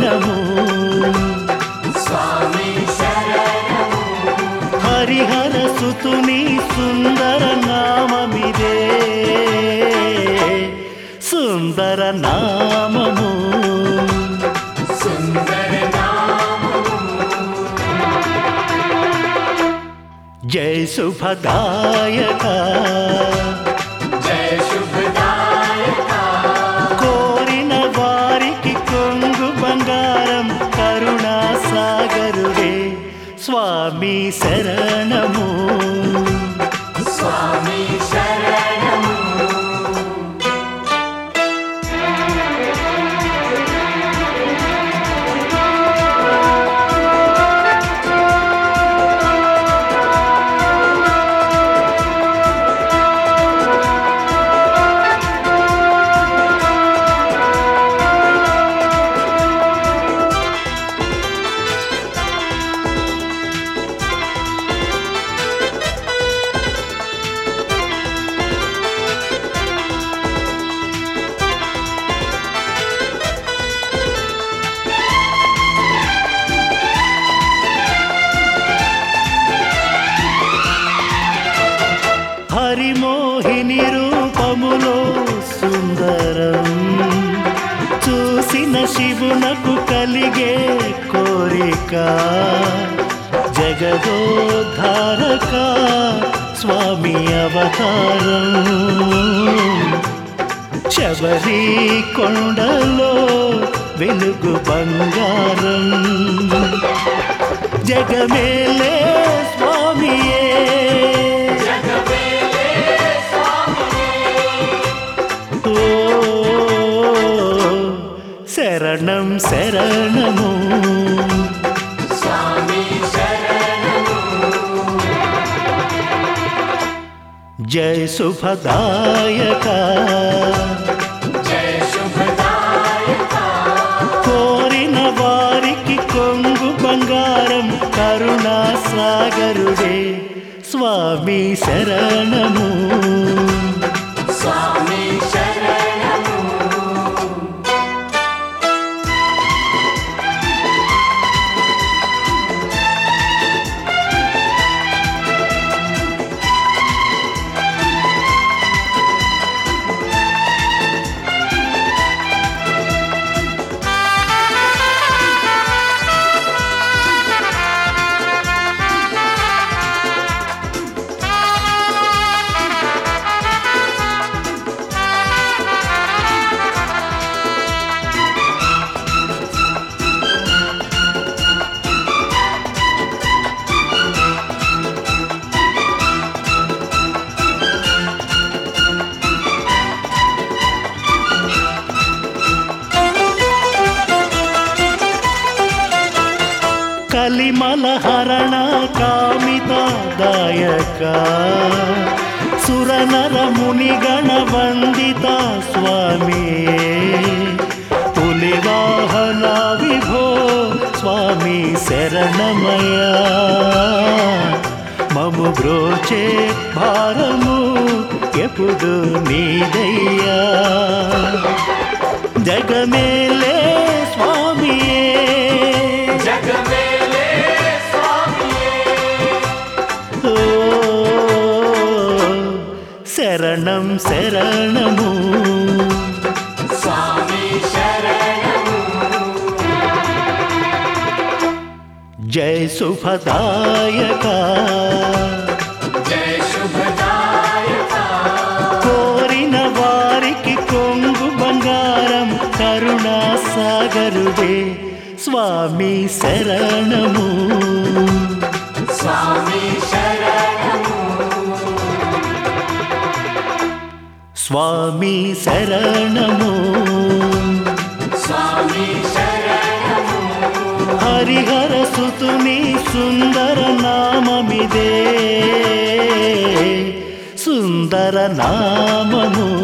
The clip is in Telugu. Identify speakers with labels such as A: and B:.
A: శరణము
B: స్వామి శరణము
A: హరిహర సుతుని సుందర నామమిదే సుందర నామము
B: సుందర నామము
A: జయ శుభదాయక
B: జయ శుభదాయక
A: కోరిన వారికి కొంగు బంగారం కరుణా సాగరుడే స్వామి శరణము
B: స్వామి శరణము
A: హరిమోహిని రూపములో సుందరం చూసిన శివునకు కలిగే కోరిక జగదోద్ధారక స్వామి అవతారం శబరి కొండలో వెలుగు బంగారం జగమేలే స్వామియే
B: జగవేలే స్వామియే
A: ఓ శరణం శరణము
B: స్వామి శరణము
A: జయ శుభదాయక
B: జయ శుభదాయక
A: కోరిన వారికి కొంగు బంగారం కరుణా సాగరుడే స్వామి శరణము
B: స్వామి శరణము
A: కలిమల హరణ కామిత దాయక సురనర మునిగణ వందిత స్వామి పులివాహన విభో స్వామి శరణమయ మము బ్రోచే భారము ఎప్పుడు నీదయ్యా జగమేలే స్వామియే
B: జగవేలే స్వామియే
A: ఓ శరణం శరణము
B: స్వామి శరణము
A: జయ శుభదాయక
B: జయ శుభదాయక
A: కోరిన వారికి కొంగు బంగారం కరుణా సాగరుడే స్వామి శరణము
B: స్వామి శరణము
A: స్వామి శరణము
B: స్వామి శరణము
A: హరిహర సుతుని సుందర నామమిదే సుందర నామము